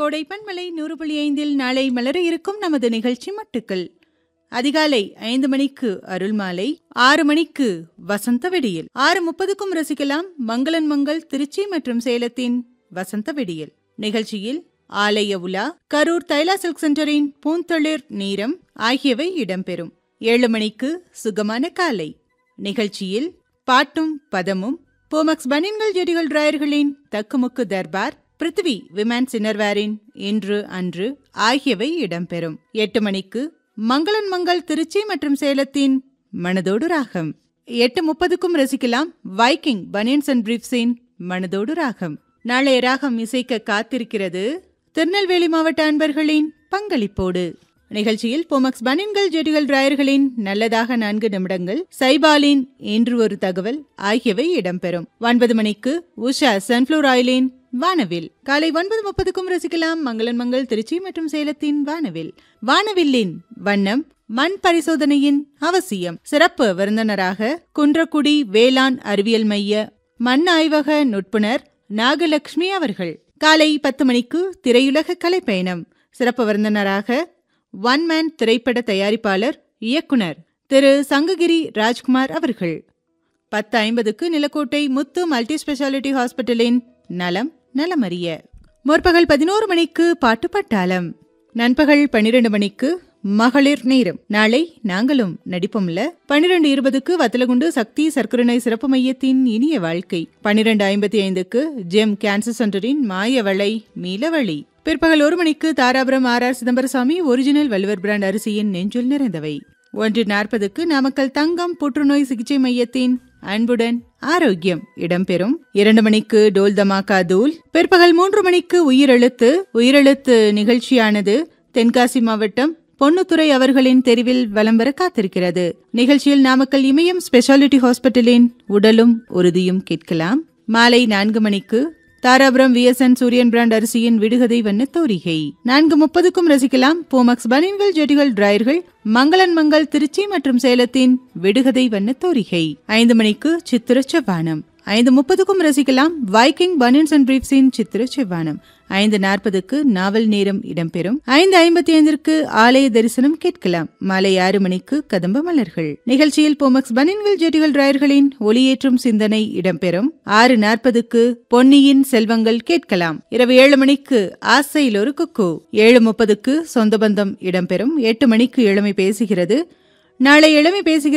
கோடை பண்பலை நூறு புள்ளி ஐந்தில் நாளை மலர இருக்கும் நமது நிகழ்ச்சி மட்டுக்கள் அதிகாலை ஐந்து மணிக்கு அருள்மாலை ஆறு மணிக்கு வசந்த வெடியில் ஆறு முப்பதுக்கும் ரசிக்கலாம் மங்களன் மங்கள் திருச்சி மற்றும் சேலத்தின் வசந்த வெடியில் நிகழ்ச்சியில் ஆலய உலா கரூர் தைலா சில்க் சென்டரின் பூந்தளிர் நீரம் ஆகியவை இடம்பெறும் ஏழு மணிக்கு சுகமான காலை நிகழ்ச்சியில் பாட்டும் பதமும் போமக்ஸ் பனின்கள் ஜெடிகள் டிராயர்களின் தக்குமுக்கு தர்பார் பிருத்திவி விமன் சின்னர்வேரின் இன்று அன்று ஆகியவை இடம்பெறும் எட்டு மணிக்கு மங்களன் மங்கள் திருச்சி மற்றும் சேலத்தின் மனதோடு ராகம் எட்டு முப்பதுக்கும் ரசிக்கலாம் வைக்கிங் பனியன்ஸ் அண்ட் பிரீப்ஸின் மனதோடு ராகம் நாளைய ராகம் இசைக்க காத்திருக்கிறது திருநெல்வேலி மாவட்ட அன்பர்களின் பங்களிப்போடு நிகழ்ச்சியில் போமக்ஸ் பனின்கள் ஜெடிகள் டிராயர்களின் நல்லதாக நான்கு நிமிடங்கள் சைபாலின் இன்று ஒரு தகவல் ஆகியவை இடம்பெறும் ஒன்பது மணிக்கு உஷா சன்ஃப்ளவர் ஆயிலின் வானவில் காலை ஒன்பது முப்பதுக்கும் ரசிக்கலாம் மங்களன் மங்கள் திருச்சி மற்றும் சேலத்தின் வானவில் வானவில்லின் வண்ணம் மண் பரிசோதனையின் அவசியம் சிறப்பு விருந்தினராக குன்றக்குடி வேளாண் அறிவியல் மைய மண் ஆய்வக நுட்புணர் நாகலட்சுமி அவர்கள் காலை பத்து மணிக்கு திரையுலக கலைப்பயணம் சிறப்பு விருந்தினராக ஒன் மேன் திரைப்பட தயாரிப்பாளர் இயக்குனர் திரு சங்ககிரி ராஜ்குமார் அவர்கள் பத்து ஐம்பதுக்கு நிலக்கோட்டை முத்து மல்டி ஸ்பெஷாலிட்டி ஹாஸ்பிட்டலின் நலம் நலமறிய முற்பகல் பதினோரு மணிக்கு பாட்டு பட்டாளம் நண்பகல் பன்னிரண்டு மணிக்கு மகளிர் நேரம் நாளை நாங்களும் நடிப்போம்ல பன்னிரண்டு இருபதுக்கு வத்தலகுண்டு சக்தி சர்க்கரை சிறப்பு மையத்தின் இனிய வாழ்க்கை பன்னிரண்டு ஐம்பத்தி ஐந்துக்கு ஜெம் கேன்சர் சென்டரின் மாயவளை மீளவழி பிற்பகல் ஒரு மணிக்கு Dharapuram R R Chidambarasamy original வல்வர் பிராண்ட் அரிசியின் நெஞ்சுல் நிறைந்தவை ஒன்று நாற்பதுக்கு நாமக்கல் தங்கம் புற்றுநோய் சிகிச்சை மையத்தின் அன்புடன் ஆரோக்கியம் இடம்பெறும் இரண்டு மணிக்கு டோல் தமாகா தூள் பிற்பகல் மூன்று மணிக்கு உயிரெழுத்து உயிரெழுத்து நிகழ்ச்சியானது தென்காசி மாவட்டம் பொன்னுத்துறை அவர்களின் தெரிவில் வலம் வர காத்திருக்கிறது நிகழ்ச்சியில் நாமக்கல் இமயம் ஸ்பெஷாலிட்டி ஹாஸ்பிட்டலின் உடலும் உறுதியும் கேட்கலாம் மாலை நான்கு மணிக்கு தாராபுரம் விஎஸ்என் சூரியன் பிராண்ட் அரிசியின் விடுகதை வண்ண தோரிகை நான்கு முப்பதுக்கும் ரசிக்கலாம் போமக்ஸ் பனின்கள் ஜெடிகள் டிராயர்கள் மங்களன் மங்கள் திருச்சி மற்றும் சேலத்தின் விடுகதை வண்ண தோரிகை ஐந்து மணிக்கு சித்திர செவ்வானம் ஐந்து முப்பதுக்கும் ரசிக்கலாம் வைக்கிங் பனியன்ஸ் அண்ட் பிரீப்ஸின் சித்திர செவ்வானம் ஐந்து நாற்பதுக்கு நாவல் நேரம் இடம்பெறும் ஐந்து ஐம்பத்தி ஐந்திற்கு ஆலய தரிசனம் கேட்கலாம் மாலை ஆறு மணிக்கு கதம்ப மலர்கள் நிகழ்ச்சியில் போமக்ஸ் பனின்கள் ஜெட்டிகள் டிராயர்களின் ஒளியேற்றும் சிந்தனை இடம்பெறும் ஆறு நாற்பதுக்கு பொன்னியின் செல்வங்கள் கேட்கலாம் இரவு ஏழு மணிக்கு ஆசையில் ஒரு குக்கு ஏழு முப்பதுக்கு சொந்த பந்தம் இடம்பெறும் எட்டு மணிக்கு இளமை பேசுகிறது நாளை இளமை பேசுகிறது